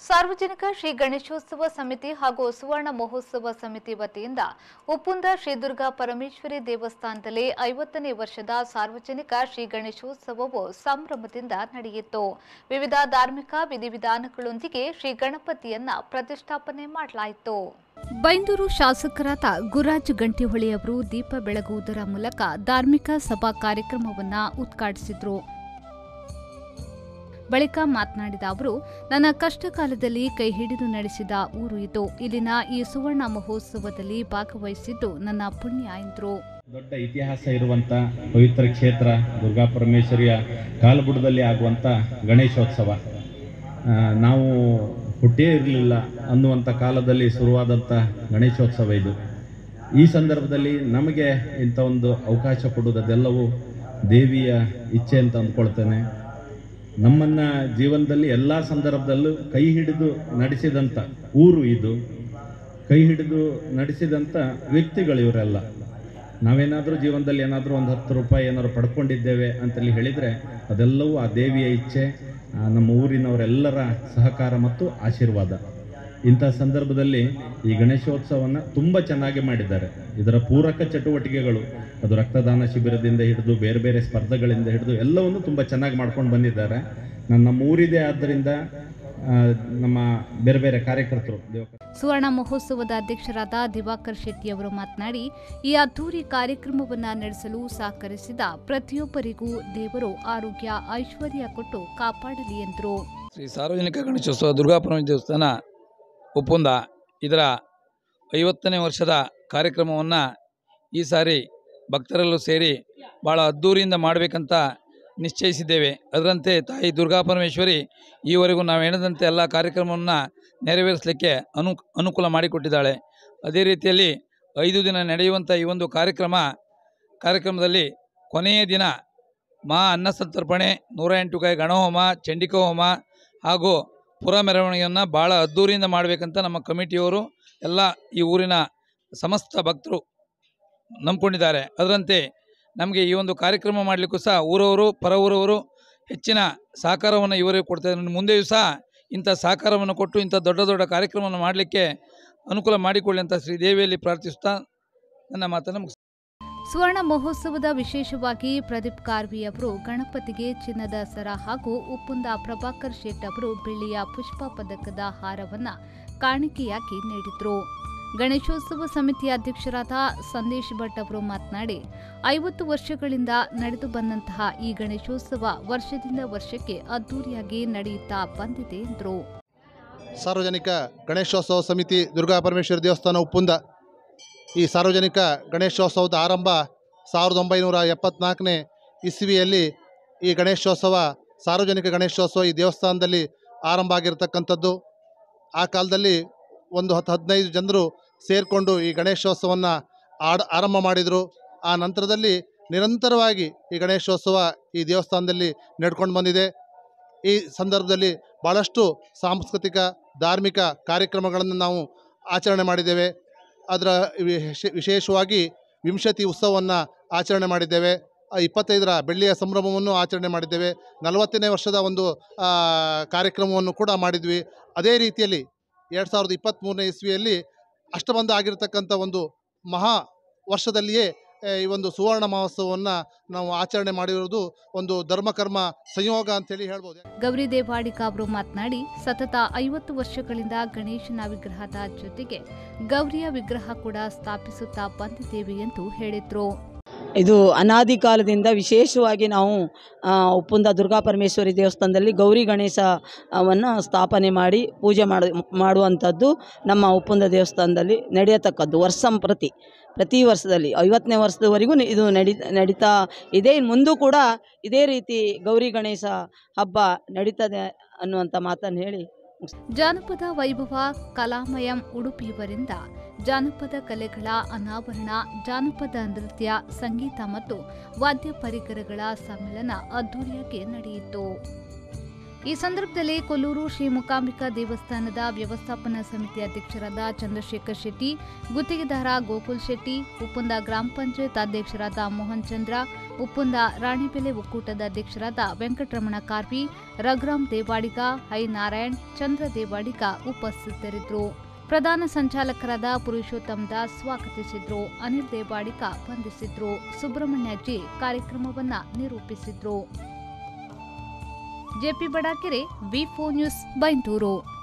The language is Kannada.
ಸಾರ್ವಜನಿಕ ಶ್ರೀ ಗಣೇಶೋತ್ಸವ ಸಮಿತಿ ಹಾಗೂ ಸುವರ್ಣ ಮಹೋತ್ಸವ ಸಮಿತಿ ವತಿಯಿಂದ ಉಪ್ಪುಂದ ಶ್ರೀ ದುರ್ಗಾ ಪರಮೇಶ್ವರಿ ದೇವಸ್ಥಾನದಲ್ಲಿ ಐವತ್ತನೇ ವರ್ಷದ ಸಾರ್ವಜನಿಕ ಶ್ರೀ ಗಣೇಶೋತ್ಸವವು ಸಂಭ್ರಮದಿಂದ ನಡೆಯಿತು ವಿವಿಧ ಧಾರ್ಮಿಕ ವಿಧಿವಿಧಾನಗಳೊಂದಿಗೆ ಶ್ರೀ ಗಣಪತಿಯನ್ನ ಪ್ರತಿಷ್ಠಾಪನೆ ಮಾಡಲಾಯಿತು ಬೈಂದೂರು ಶಾಸಕರಾದ ಗುರಾಜ್ ಗಂಟಿಹೊಳಿ ಅವರು ದೀಪ ಬೆಳಗುವುದರ ಮೂಲಕ ಧಾರ್ಮಿಕ ಸಭಾ ಕಾರ್ಯಕ್ರಮವನ್ನ ಉದ್ಘಾಟಿಸಿದರು ಬಳಿಕ ಮಾತನಾಡಿದ ಅವರು ನನ್ನ ಕಷ್ಟ ಕಾಲದಲ್ಲಿ ಕೈ ಹಿಡಿದು ನಡೆಸಿದ ಊರು ಇದು ಇಲ್ಲಿನ ಈ ಸುವರ್ಣ ಮಹೋತ್ಸವದಲ್ಲಿ ಭಾಗವಹಿಸಿದ್ದು ನನ್ನ ಪುಣ್ಯ ಎಂದರು ದೊಡ್ಡ ಇತಿಹಾಸ ಇರುವಂಥ ಪವಿತ್ರ ಕ್ಷೇತ್ರ ದುರ್ಗಾ ಪರಮೇಶ್ವರಿಯ ಕಾಲುಬುಡದಲ್ಲಿ ಆಗುವಂಥ ಗಣೇಶೋತ್ಸವ ಆ, ನಾವು ಹುಟ್ಟೇ ಇರಲಿಲ್ಲ ಅನ್ನುವಂಥ ಕಾಲದಲ್ಲಿ ಶುರುವಾದಂಥ ಗಣೇಶೋತ್ಸವ ಇದು ಈ ಸಂದರ್ಭದಲ್ಲಿ ನಮಗೆ ಇಂಥ ಒಂದು ಅವಕಾಶ ಕೊಡುವುದೆಲ್ಲವೂ ದೇವಿಯ ಇಚ್ಛೆ ಅಂತ ಅಂದ್ಕೊಳ್ತೇನೆ ನಮ್ಮನ್ನ ಜೀವನದಲ್ಲಿ ಎಲ್ಲ ಸಂದರ್ಭದಲ್ಲೂ ಕೈ ಹಿಡಿದು ನಡೆಸಿದಂಥ ಊರು ಇದು ಕೈ ಹಿಡಿದು ನಡೆಸಿದಂಥ ವ್ಯಕ್ತಿಗಳು ಇವರೆಲ್ಲ ನಾವೇನಾದರೂ ಜೀವನದಲ್ಲಿ ಏನಾದರೂ ಒಂದು ಹತ್ತು ರೂಪಾಯಿ ಏನಾದ್ರು ಪಡ್ಕೊಂಡಿದ್ದೇವೆ ಅಂತೇಳಿ ಹೇಳಿದರೆ ಅದೆಲ್ಲವೂ ಆ ದೇವಿಯ ಇಚ್ಛೆ ಆ ನಮ್ಮ ಊರಿನವರೆಲ್ಲರ ಸಹಕಾರ ಮತ್ತು ಆಶೀರ್ವಾದ ಇಂಥ ಸಂದರ್ಭದಲ್ಲಿ ಈ ಗಣೇಶೋತ್ಸವವನ್ನು ತುಂಬ ಚೆನ್ನಾಗಿ ಮಾಡಿದ್ದಾರೆ ಇದರ ಪೂರಕ ಚಟುವಟಿಕೆಗಳು ಅದು ರಕ್ತದಾನ ಶಿಬಿರದಿಂದ ಹಿಡಿದು ಬೇರೆ ಬೇರೆ ಸ್ಪರ್ಧೆಗಳಿಂದ ಹಿಡಿದು ಎಲ್ಲವನ್ನು ತುಂಬ ಚೆನ್ನಾಗಿ ಮಾಡ್ಕೊಂಡು ಬಂದಿದ್ದಾರೆ ನಾನು ನಮ್ಮ ಊರಿದೆ ಆದ್ದರಿಂದ ಆ, ನಮ್ಮ ಬೇರೆ ಬೇರೆ ಕಾರ್ಯಕರ್ತರು ದೇವ ಸುವರ್ಣ ಮಹೋತ್ಸವದ ಅಧ್ಯಕ್ಷರಾದ ದಿವಾಕರ್ ಶೆಟ್ಟಿ ಅವರು ಮಾತನಾಡಿ ಈ ಅದ್ದೂರಿ ಕಾರ್ಯಕ್ರಮವನ್ನು ನಡೆಸಲು ಸಹಕರಿಸಿದ ಪ್ರತಿಯೊಬ್ಬರಿಗೂ ದೇವರು ಆರೋಗ್ಯ ಐಶ್ವರ್ಯ ಕೊಟ್ಟು ಕಾಪಾಡಲಿ ಎಂದರು ಶ್ರೀ ಸಾರ್ವಜನಿಕ ಗಣೇಶೋತ್ಸವ ದುರ್ಗಾಪರಮೇಶ್ವರಿ ದೇವಸ್ಥಾನ ಒಪ್ಪಂದ ಇದರ ಐವತ್ತನೇ ವರ್ಷದ ಕಾರ್ಯಕ್ರಮವನ್ನು ಈ ಸಾರಿ ಭಕ್ತರೆಲ್ಲೂ ಸೇರಿ ಭಾಳ ಅದ್ಧೂರಿಯಿಂದ ಮಾಡಬೇಕಂತ ನಿಶ್ಚಯಿಸಿದ್ದೇವೆ ಅದರಂತೆ ತಾಯಿ ದುರ್ಗಾಪರಮೇಶ್ವರಿ ಈವರೆಗೂ ನಾವು ಹೇಳಿದಂತೆ ಎಲ್ಲ ಕಾರ್ಯಕ್ರಮವನ್ನು ನೆರವೇರಿಸಲಿಕ್ಕೆ ಅನು ಅನುಕೂಲ ಮಾಡಿಕೊಟ್ಟಿದ್ದಾಳೆ ಅದೇ ರೀತಿಯಲ್ಲಿ ಐದು ದಿನ ನಡೆಯುವಂಥ ಈ ಒಂದು ಕಾರ್ಯಕ್ರಮ ಕಾರ್ಯಕ್ರಮದಲ್ಲಿ ಕೊನೆಯ ದಿನ ಮಹಾ ಅನ್ನ ಸಂತರ್ಪಣೆ ನೂರ ಎಂಟು ಕಾಯಿ ಗಣಹೋಮ ಚಂಡಿಕಾ ಹೋಮ ಹಾಗೂ ಪುರ ಮೆರವಣಿಗೆಯನ್ನು ಭಾಳ ಅದ್ಧೂರಿಯಿಂದ ಮಾಡಬೇಕಂತ ನಮ್ಮ ಕಮಿಟಿಯವರು ಎಲ್ಲ ಈ ಊರಿನ ಸಮಸ್ತ ಭಕ್ತರು ನಂಬ್ಕೊಂಡಿದ್ದಾರೆ ಅದರಂತೆ ನಮಗೆ ಈ ಒಂದು ಕಾರ್ಯಕ್ರಮ ಮಾಡಲಿಕ್ಕೂ ಸಹ ಊರವರು ಪರ ಊರವರು ಹೆಚ್ಚಿನ ಸಹಕಾರವನ್ನು ಇವರಿಗೆ ಕೊಡ್ತಾರೆ ಮುಂದೆಯೂ ಸಹ ಇಂಥ ಸಹಕಾರವನ್ನು ಕೊಟ್ಟು ಇಂಥ ದೊಡ್ಡ ದೊಡ್ಡ ಕಾರ್ಯಕ್ರಮವನ್ನು ಮಾಡಲಿಕ್ಕೆ ಅನುಕೂಲ ಮಾಡಿಕೊಳ್ಳಿ ಅಂತ ಶ್ರೀದೇವಿಯಲ್ಲಿ ಪ್ರಾರ್ಥಿಸ್ತಾ ನನ್ನ ಮಾತನ್ನು ಮುಗಿಸ್ತೇನೆ. ಸುವರ್ಣ ಮಹೋತ್ಸವದ ವಿಶೇಷವಾಗಿ ಪ್ರದೀಪ್ ಕಾರ್ವಿ ಅವರು ಗಣಪತಿಗೆ ಚಿನ್ನದ ಸರ ಹಾಗೂ ಉಪ್ಪುಂದ ಪ್ರಭಾಕರ್ ಶೇಟ್ ಅವರು ಬೆಳ್ಳಿಯ ಪುಷ್ಪ ಪದಕದ ಹಾರವನ್ನ ಕಾಣಿಕೆಯಾಗಿ ನೀಡಿದ್ರು ಗಣೇಶೋತ್ಸವ ಸಮಿತಿಯ ಅಧ್ಯಕ್ಷರಾದ ಸಂದೇಶ್ ಭಟ್ ಅವರು ಮಾತನಾಡಿ ಐವತ್ತು ವರ್ಷಗಳಿಂದ ನಡೆದು ಬಂದಂತಹ ಈ ಗಣೇಶೋತ್ಸವ ವರ್ಷದಿಂದ ವರ್ಷಕ್ಕೆ ಅದ್ದೂರಿಯಾಗಿ ನಡೆಯುತ್ತಾ ಬಂದಿದೆ ಎಂದರು ಸಾರ್ವಜನಿಕ ಗಣೇಶೋತ್ಸವ ಸಮಿತಿ ದುರ್ಗಾ ಪರಮೇಶ್ವರಿ ದೇವಸ್ಥಾನ ಉಪ್ಪುಂದ ಈ ಸಾರ್ವಜನಿಕ ಗಣೇಶೋತ್ಸವದ ಆರಂಭ ಸಾವಿರದ ಒಂಬೈನೂರ ಎಪ್ಪತ್ನಾಲ್ಕನೇ ಇಸ್ವಿಯಲ್ಲಿ ಈ ಗಣೇಶೋತ್ಸವ ಸಾರ್ವಜನಿಕ ಗಣೇಶೋತ್ಸವ ಈ ದೇವಸ್ಥಾನದಲ್ಲಿ ಆರಂಭ ಆಗಿರತಕ್ಕಂಥದ್ದು ಆ ಕಾಲದಲ್ಲಿ ಒಂದು ಹತ್ತು ಹದಿನೈದು ಜನರು ಸೇರಿಕೊಂಡು ಈ ಗಣೇಶೋತ್ಸವವನ್ನು ಆಡ ಆರಂಭ ಮಾಡಿದರು ಆ ನಂತರದಲ್ಲಿ ನಿರಂತರವಾಗಿ ಈ ಗಣೇಶೋತ್ಸವ ಈ ದೇವಸ್ಥಾನದಲ್ಲಿ ನಡ್ಕೊಂಡು ಬಂದಿದೆ ಈ ಸಂದರ್ಭದಲ್ಲಿ ಭಾಳಷ್ಟು ಸಾಂಸ್ಕೃತಿಕ ಧಾರ್ಮಿಕ ಕಾರ್ಯಕ್ರಮಗಳನ್ನು ನಾವು ಆಚರಣೆ ಮಾಡಿದ್ದೇವೆ ಅದರ ವಿಶೇ- ವಿಶೇಷವಾಗಿ ವಿಂಶತಿ ಉತ್ಸವವನ್ನು ಆಚರಣೆ ಮಾಡಿದ್ದೇವೆ ಆ ಇಪ್ಪತ್ತೈದರ ಬೆಳ್ಳಿಯ ಸಂಭ್ರಮವನ್ನು ಆಚರಣೆ ಮಾಡಿದ್ದೇವೆ ನಲವತ್ತನೇ ವರ್ಷದ ಒಂದು ಆ, ಕಾರ್ಯಕ್ರಮವನ್ನು ಕೂಡ ಮಾಡಿದ್ವಿ ಅದೇ ರೀತಿಯಲ್ಲಿ ಎರಡು ಸಾವಿರದ ಇಪ್ಪತ್ತ್ಮೂರನೇ ಇಸ್ವಿಯಲ್ಲಿ ಅಷ್ಟಬಂಧ ಆಗಿರತಕ್ಕಂಥ ಒಂದು ಮಹಾ ವರ್ಷದಲ್ಲಿಯೇ ಆ, ಈ ಒಂದು ಸುವರ್ಣ ಮಹೋತ್ಸವವನ್ನು ನಾವು ಆಚರಣೆ ಮಾಡಿರೋದು ಒಂದು ಧರ್ಮಕರ್ಮ ಸಂಯೋಗ ಅಂತೇಳಿ ಹೇಳ್ಬೋದು ಗೌರಿ ದೇವಾಡಿಗ ಅವರು ಮಾತನಾಡಿ ಸತತ ಐವತ್ತು ವರ್ಷಗಳಿಂದ ಗಣೇಶನ ವಿಗ್ರಹದ ಜೊತೆಗೆ ಗೌರಿಯ ವಿಗ್ರಹ ಕೂಡ ಸ್ಥಾಪಿಸುತ್ತಾ ಬಂದಿದ್ದೇವೆ ಎಂದು ಹೇಳಿದ್ರು ಇದು ಅನಾದಿ ಕಾಲದಿಂದ ವಿಶೇಷವಾಗಿ ನಾವು ಆ, ಉಪ್ಪುಂದ ದುರ್ಗಾ ಪರಮೇಶ್ವರಿ ದೇವಸ್ಥಾನದಲ್ಲಿ ಗೌರಿ ಗಣೇಶವನ್ನು ಸ್ಥಾಪನೆ ಮಾಡಿ ಪೂಜೆ ಮಾಡು ಮಾಡುವಂಥದ್ದು ನಮ್ಮ ಉಪ್ಪುಂದ ದೇವಸ್ಥಾನದಲ್ಲಿ ನಡೆಯತಕ್ಕದ್ದು ವರ್ಷಂಪ್ರತಿ ಪ್ರತಿ ವರ್ಷದಲ್ಲಿ ಐವತ್ತನೇ ವರ್ಷದವರೆಗೂ ನಿ- ಇದು ನಡಿ ನಡೀತಾ ಇದೆ ಇನ್ನು ಮುಂದೂ ಕೂಡ ಇದೇ ರೀತಿ ಗೌರಿ ಗಣೇಶ ಹಬ್ಬ ನಡೀತದೆ ಅನ್ನುವಂಥ ಮಾತನ್ನು ಹೇಳಿ ಜಾನಪದ ವೈಭವ ಕಲಾಮಯಂ ಉಡುಪಿಯವರಿಂದ ಜಾನಪದ ಕಲೆಗಳ ಅನಾವರಣ ಜಾನಪದ ನೃತ್ಯ ಸಂಗೀತ ಮತ್ತು ವಾದ್ಯ ಪರಿಕರಗಳ ಸಮ್ಮೇಳನ ಅದ್ದೂರಿಯಾಗಿ ನಡೆಯಿತು ಈ ಸಂದರ್ಭದಲ್ಲಿ ಕೊಲ್ಲೂರು ಶ್ರೀ ಮೂಕಾಂಬಿಕಾ ದೇವಸ್ಥಾನದ ವ್ಯವಸ್ಥಾಪನಾ ಸಮಿತಿ ಅಧ್ಯಕ್ಷರಾದ ಚಂದ್ರಶೇಖರ್ ಶೆಟ್ಟಿ ಗುತ್ತಿಗೆದಾರ ಗೋಕುಲ್ ಶೆಟ್ಟಿ ಉಪ್ಪುಂದ ಗ್ರಾಮ ಪಂಚಾಯತ್ ಅಧ್ಯಕ್ಷರಾದ ಮೋಹನ್ ಚಂದ್ರ ಉಪ್ಪುಂದ ರಾಣಿಬೆಲೆ ಒಕ್ಕೂಟದ ಅಧ್ಯಕ್ಷರಾದ ವೆಂಕಟರಮಣ ಕಾರ್ವಿ ರಘುರಾಮ್ ದೇವಾಡಿಗ ಐ ನಾರಾಯಣ್ ಚಂದ್ರ ದೇವಾಡಿಗ ಉಪಸ್ಥಿತರಿದ್ದರು ಪ್ರಧಾನ ಸಂಚಾಲಕರಾದ ಪುರುಷೋತ್ತಮ್ ದಾಸ್ ಸ್ವಾಗತಿಸಿದ್ರು ಅನಿಲ್ ದೇವಾಡಿಗ ವಂದಿಸಿದ್ರು ಸುಬ್ರಹ್ಮಣ್ಯ ಜಿ ಕಾರ್ಯಕ್ರಮವನ್ನ ನಿರೂಪಿಸಿದ್ರು JP Badakere V news Byndoor